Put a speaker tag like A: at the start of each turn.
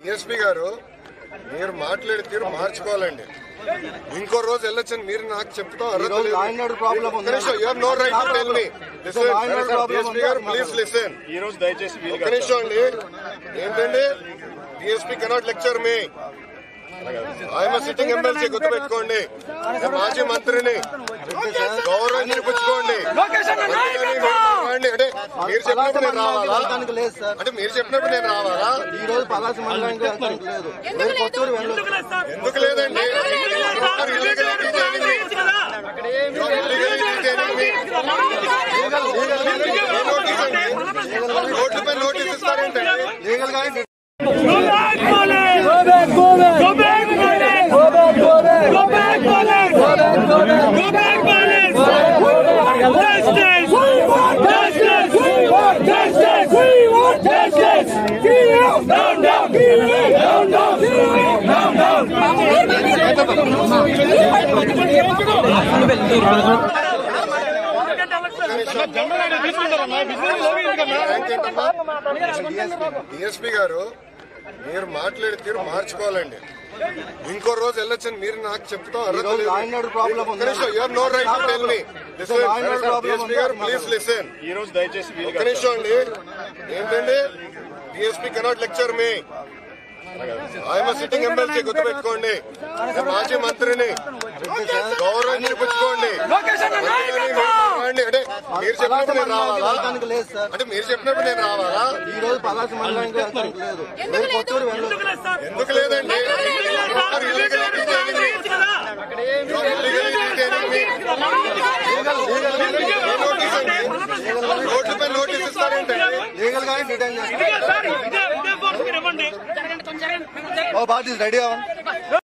A: DSP గారు మీరు మాట్లాడే తీరు మార్చుకోవాలండి ఇంకో రోజు వెళ్ళొచ్చని మీరు నాకు చెప్తాం అర్హత
B: ఈరోజు
A: లేదు.
B: లా అండ్ ఆర్డర్ ప్రాబ్లం ఉంది.
A: ఒక్క నిమిషం, you have no right to tell me. Listen,
B: law and order problem
A: DSP
B: ఉంది
A: గారు
B: అంటున్నారు.
A: ప్లీజ్ లిసన్
C: ఈ రోజు దయచేసి వీలు
A: ఒక్క నిమిషం అండి ఏంటండి డిఎస్పీ కెనాట్ లెక్చర్ మీ ఆయన సిట్టింగ్ ఎమ్మెల్సీ గుర్తుపెట్టుకోండి నేను మాజీ మంత్రిని గౌరవం చూపించుకోండి అంతేగాని మీరు మాట్లాడండి. అంటే మీరు చెప్పినప్పుడు నేను రావాలా
B: వెళ్ళడానికి లేదు సార్
A: అంటే మీరు చెప్పినప్పుడు నేను రావాలా
B: ఈ రోజు పలాసి మండలానికి వెళ్ళడానికి లేదు మీరు కొత్తూరు వెళ్ళదు
A: ఎందుకు లేదండి You are illegally detaining me. You are illegally detaining me. ఏ నోటీస్ అండి? రోడ్లపై నోటీస్ ఇస్తారేంటండి
B: లీగల్ గానే
D: Go back, police! Go back, go back! Go back, police! Go back, go back! Go back, police! Go back, go back! Go back, police! Justice! We want justice! We want justice! We want justice! Down, down! Down, down! Down, down!
A: DSP గారు మీరు మాట్లాడే తీరు మార్చుకోవాలండి ఇంకో రోజు వెళ్ళొచ్చని మీరు నాకు చెప్తాం అర్హత
B: ఈరోజు
A: లేదు.
B: లా అండ్ ఆర్డర్ ప్రాబ్లం
A: ఒక్క
B: ఉంది.
A: నిమిషం, you have no right to tell me. Listen,
B: law and order problem
A: DSP
B: ఉంది
A: గారు
B: అంటున్నారు.
A: ప్లీజ్ లిసన్
C: ఈ రోజు దయచేసి వీలు
A: ఒక్క నిమిషం అండి ఏంటండి డిఎస్పీ కెనాట్ లెక్చర్ మీ ఆయన సిట్టింగ్ ఎమ్మెల్సీ గుర్తుపెట్టుకోండి నేను మాజీ మంత్రిని గౌరవం చూపించుకోండి అంతేగాని మీరు మాట్లాడండి. అంటే మీరు చెప్పినప్పుడు నేను రావాలా
B: వెళ్ళడానికి లేదు సార్
A: అంటే మీరు చెప్పినప్పుడు నేను రావాలా
B: ఈ రోజు పలాసి మండలానికి వెళ్ళడానికి లేదు మీరు కొత్తూరు వెళ్ళదు
A: ఎందుకు లేదండి You are illegally detaining me. You are illegally detaining me. ఏ నోటీస్ అండి? రోడ్లపై నోటీస్ ఇస్తారేంటండి
B: లీగల్ గానే డిటైన్ చేస్తారు ఓ బాట్ ఈస్ రెడీ అవ్వండి